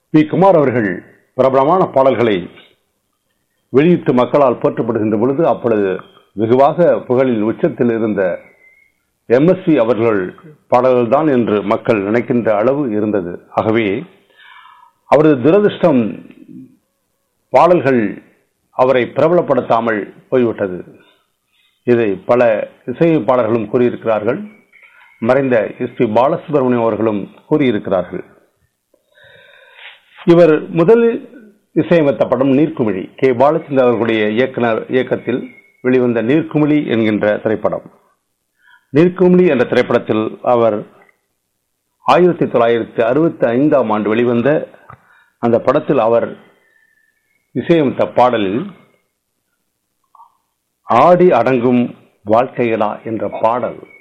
B Kumar அவர்கள் பிரபலமான பாடல்களை வெளியிட்டு மக்களால் போற்றப்படுகின்ற பொழுது அப்பொழுது வெகுவாக புகழில் உச்சத்தில் இருந்த எம்எஸ்வி அவர்கள் பாடல்கள் தான் என்று மக்கள் நினைக்கின்ற அளவு இருந்தது ஆகவே அவரது துரதிர்ஷ்டம் பாடல்கள் அவரை பிரபலப்படுத்தாமல் போய்விட்டது இதை பல இசையமைப்பாளர்களும் கூறியிருக்கிறார்கள் மறைந்த எஸ் பி பாலசுப்ரமணியம் அவர்களும் கூறியிருக்கிறார்கள் இவர் முதலில் இசையமைத்த படம் நீர்க்குமிழி கே பாலச்சந்தர் அவர்களுடைய இயக்குனர் இயக்கத்தில் வெளிவந்த நீர்க்குமிழி என்கின்ற திரைப்படம் நீர்க்குமிழி என்ற திரைப்படத்தில் அவர் ஆயிரத்தி தொள்ளாயிரத்தி அறுபத்தி ஐந்தாம் ஆண்டு வெளிவந்த அந்த படத்தில் அவர் இசையமைத்த பாடலில் ஆடி அடங்கும் வாழ்க்கைகளா என்ற பாடல்